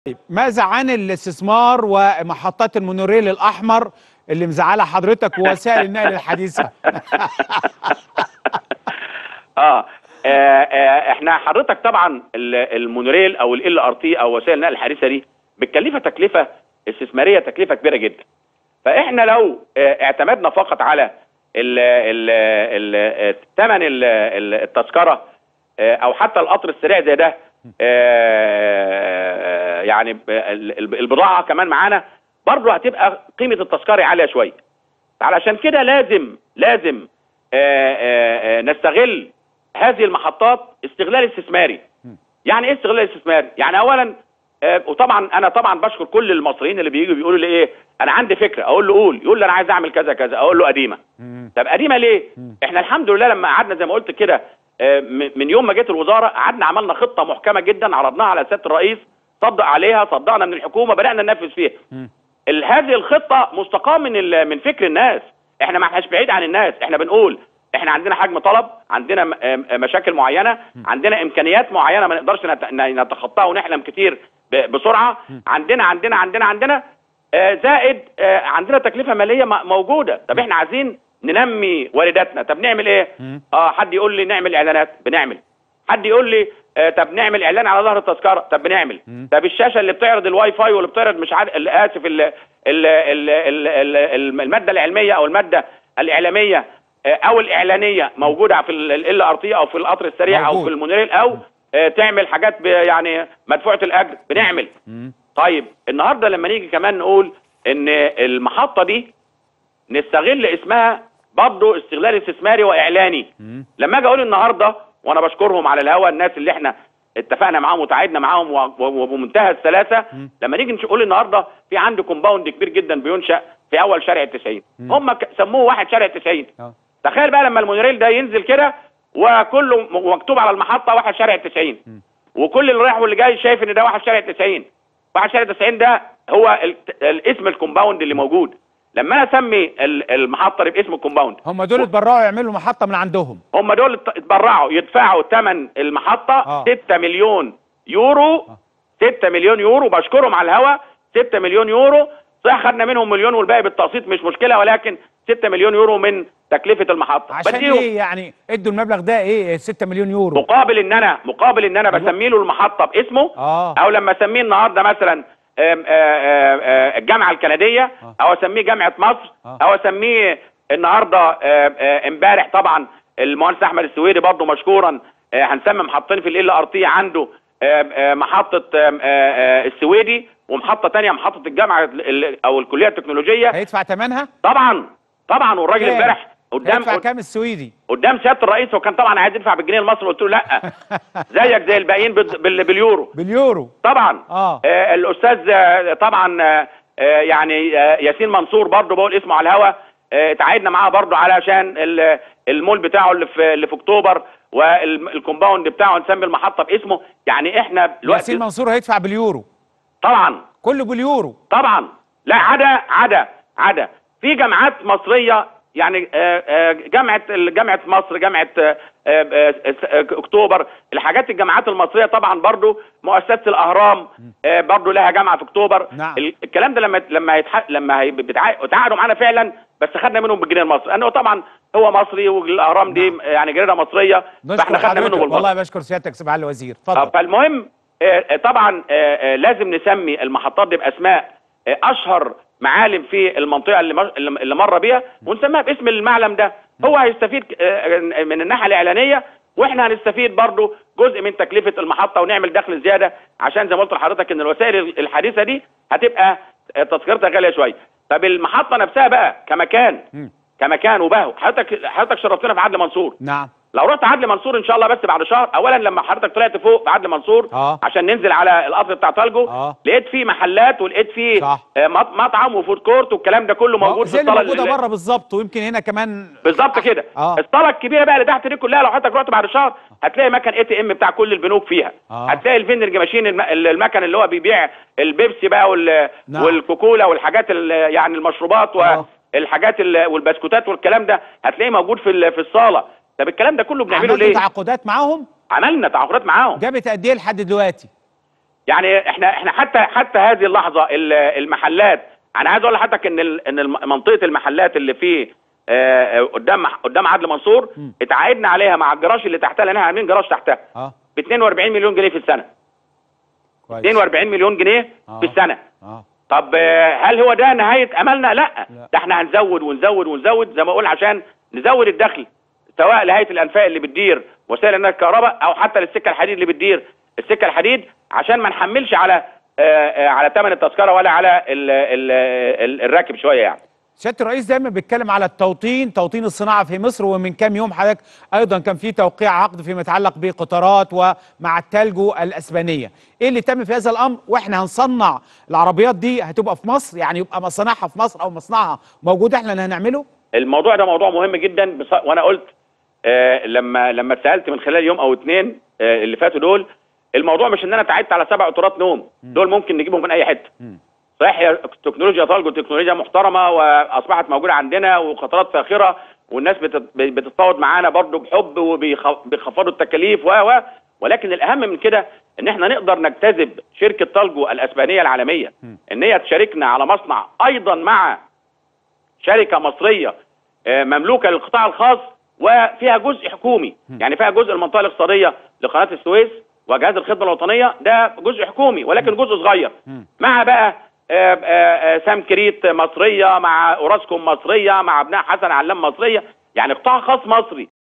طيب ماذا عن الاستثمار ومحطات المونوريل الاحمر اللي مزعله حضرتك ووسائل النقل الحديثه اه آه، آه، احنا حضرتك طبعا ال- المونوريل او ال ار تي او وسائل النقل الحديثه دي بتكلفها تكلفه استثماريه تكلفه كبيره جدا فاحنا لو آه، اعتمدنا فقط على ال- ال- ال- ثمن ال- ال- التذكره آه، او حتى القطر السريع زي ده آه، يعني ب- ال- ال- البضاعه كمان معانا برضه هتبقى قيمه التذكره عاليه شويه علشان كده لازم لازم آه، آه، آه، نستغل هذه المحطات استغلال استثماري يعني ايه استغلال استثماري يعني اولا آه، وطبعا انا طبعا بشكر كل المصريين اللي بييجوا بيقولوا لي ايه انا عندي فكره اقول له قول يقول لي انا عايز اعمل كذا كذا اقول له قديمه طب قديمه ليه احنا الحمد لله لما قعدنا زي ما قلت كده آه، م- من يوم ما جت الوزاره قعدنا عملنا خطه محكمه جدا عرضناها على سياده الرئيس صدق عليها صدقنا من الحكومه بدانا ننفذ فيها ال- هذه الخطه مستقاه من ال- من فكر الناس احنا ما احناش بعيد عن الناس احنا بنقول احنا عندنا حجم طلب عندنا م- آم- مشاكل معينه عندنا امكانيات معينه ما نقدرش نت- ن- نتخطاها ونحلم كتير ب- بسرعه عندنا عندنا عندنا عندنا آه، زائد آه، عندنا تكلفه ماليه م- موجوده طب احنا عايزين ننمي وارداتنا طب نعمل ايه اه حد يقول لي نعمل اعلانات بنعمل حد يقول لي آه طب نعمل اعلان على ظهر التذكره طب بنعمل طب الشاشه اللي بتعرض الواي فاي واللي بتعرض مش عارف ال- اسف ال ال ال ال ال الماده العلميه او الماده الاعلاميه آه، او الاعلانيه موجوده في ال ار تي او في القطر السريع او موجود. في المونوريل او آه، تعمل حاجات ب- يعني مدفوعه الاجر بنعمل طيب النهارده لما نيجي كمان نقول ان المحطه دي نستغل اسمها برضه استغلال استثماري واعلاني لما اجي اقول النهارده وانا بشكرهم على الهوا الناس اللي احنا اتفقنا معاهم وتعاقدنا معاهم و- و- وبمنتهى السلاسه لما نيجي نقول النهارده في عندي كومباوند كبير جدا بينشا في اول شارع التسعين هم ك- سموه واحد شارع التسعين آه. تخيل بقى لما المونوريل ده ينزل كده وكله م- مكتوب على المحطه واحد شارع التسعين وكل اللي رايح واللي جاي شايف ان ده واحد شارع التسعين واحد شارع التسعين ده هو ال- الاسم الكومباوند اللي موجود لما انا اسمي ال- المحطه اللي باسم الكومباوند هم دول اتبرعوا يعملوا محطه من عندهم هم دول ات- اتبرعوا يدفعوا ثمن المحطه آه. 6 مليون يورو 6 مليون يورو بشكرهم على الهوا 6 مليون يورو صح خدنا منهم مليون والباقي بالتقسيط مش مشكله ولكن 6 مليون يورو من تكلفه المحطه عشان بديهم ايه يعني ادوا المبلغ ده ايه 6 مليون يورو مقابل ان انا مقابل ان انا أيوة. بسمي له المحطه باسمه آه. او لما اسميه النهارده مثلا آم، آه، آه، آه، الجامعه الكنديه آه. او اسميه جامعه مصر آه. او اسميه النهارده آه، آه، امبارح طبعا المهندس احمد السويدي برضه مشكورا آه، هنسمي محطين في ال ار تي عنده آه، آه، محطه آه، آه، السويدي ومحطه تانية محطه الجامعه ال- ال- او الكليه التكنولوجيه هيدفع ثمنها طبعا طبعا والراجل كام؟ امبارح قدام هيدفع كام السويدي قدام سياده الرئيس وكان طبعا عايز يدفع بالجنيه المصري قلت له لا زيك زي الباقيين بال- بال- باليورو باليورو طبعا آه. آه الاستاذ آه، طبعا آه آه، يعني آه ياسين منصور برضه بقول اسمه على الهوا آه، اتعاقدنا معاه برضه علشان ال- المول بتاعه اللي في اللي في اكتوبر والكومباوند بتاعه نسمي المحطه باسمه يعني احنا دلوقتي ياسين منصور هيدفع باليورو طبعا كله باليورو طبعا لا عدا عدا عدا في جامعات مصريه يعني آه، آه، جامعه جامعه مصر جامعه آه، آه، آه، اكتوبر الحاجات الجامعات المصريه طبعا برضو مؤسسه الاهرام آه، برضو لها جامعه في اكتوبر نعم. ال- الكلام ده لما لما يتح... لما هي- بتع- اتعاقدوا معانا فعلا بس خدنا منهم بالجنيه المصري لانه طبعا هو مصري والاهرام دي يعني جريده مصريه فاحنا نشكر خدنا منه حضرتك بالمصري والله بشكر سيادتك سبحان الوزير آه، اتفضل فالمهم آه، آه، طبعا آه، آه، لازم نسمي المحطات دي باسماء آه، اشهر معالم في المنطقه اللي مر- اللي اللي مر بيها ونسميها باسم المعلم ده هو هيستفيد آه، آه، من الناحيه الاعلانيه واحنا هنستفيد برضو جزء من تكلفه المحطه ونعمل دخل زياده عشان زي ما قلت لحضرتك ان الوسائل الحديثه دي هتبقى آه، تذكرتها غاليه شويه طب المحطه نفسها بقى كمكان مم. كمكان وبهو حضرتك حضرتك شرفتنا في عدلي منصور نعم لو رحت عدلي منصور ان شاء الله بس بعد شهر اولا لما حضرتك طلعت فوق في عدلي منصور آه. عشان ننزل على القطر بتاع طالجو آه. لقيت فيه محلات ولقيت فيه صح. آه، مط- مطعم وفود كورت والكلام ده كله موجود في زي اللي الصاله موجوده اللي- بره بالظبط ويمكن هنا كمان بالظبط كده آه. الصاله الكبيره بقى اللي تحت دي كلها لو حضرتك رحت بعد شهر هتلاقي مكان اي تي ام بتاع كل البنوك فيها آه. هتلاقي الفيندنج ماشين الم- المكن اللي هو بيبيع البيبسي بقى وال... نعم. والكوكولا والحاجات ال... يعني المشروبات آه. والحاجات ال... والبسكوتات والكلام ده هتلاقيه موجود في ال... في الصاله طب الكلام ده كله بنعمله عملتوا ليه تعاقدات معاهم عملنا تعاقدات معاهم جابت قد ايه لحد دلوقتي يعني احنا احنا حتى حتى هذه اللحظه ال- المحلات انا عايز اقول لحضرتك ان ال- ان الم- منطقه المحلات اللي في آه، آه، قدام قدام عدلي منصور مم. اتعاقدنا عليها مع الجراج اللي تحتها لان احنا عاملين جراج تحتها اه ب 42 مليون جنيه في السنه كويس 42 مليون جنيه آه. في السنه اه طب آه، هل هو ده نهايه املنا لا لا. ده احنا هنزود ونزود ونزود زي ما اقول عشان نزود الدخل سواء لهيئه الانفاق اللي بتدير وسائل النقل الكهرباء او حتى للسكه الحديد اللي بتدير السكه الحديد عشان ما نحملش على آه، آه، على ثمن التذكره ولا على ال ال ال الراكب شويه يعني سياده الرئيس دايما بيتكلم على التوطين توطين الصناعه في مصر ومن كام يوم حضرتك ايضا كان في توقيع عقد فيما يتعلق بقطارات ومع التالجو الاسبانيه ايه اللي تم في هذا الامر واحنا هنصنع العربيات دي هتبقى في مصر يعني يبقى مصانعها في مصر او مصنعها موجود احنا اللي هنعمله الموضوع ده موضوع مهم جدا بص... وانا قلت آه لما لما اتسالت من خلال يوم او اتنين آه اللي فاتوا دول الموضوع مش ان انا تعبت على سبع قطارات نوم دول ممكن نجيبهم من اي حته مم. صحيح هي تكنولوجيا طالجو تكنولوجيا محترمه واصبحت موجوده عندنا وقطارات فاخره والناس بتت- بتتفاوض معانا برضو بحب وبيخفضوا التكاليف و و ولكن الاهم من كده ان احنا نقدر نجتذب شركه طالجو الاسبانيه العالميه م. ان هي تشاركنا على مصنع ايضا مع شركه مصريه آه، مملوكه للقطاع الخاص وفيها جزء حكومي يعني فيها جزء المنطقه الاقتصاديه لقناه السويس وجهاز الخدمه الوطنيه ده جزء حكومي ولكن جزء صغير مم. مع بقى آه، آه، آه، سام كريت مصريه مع اوراسكوم مصريه مع ابناء حسن علام مصريه يعني قطاع خاص مصري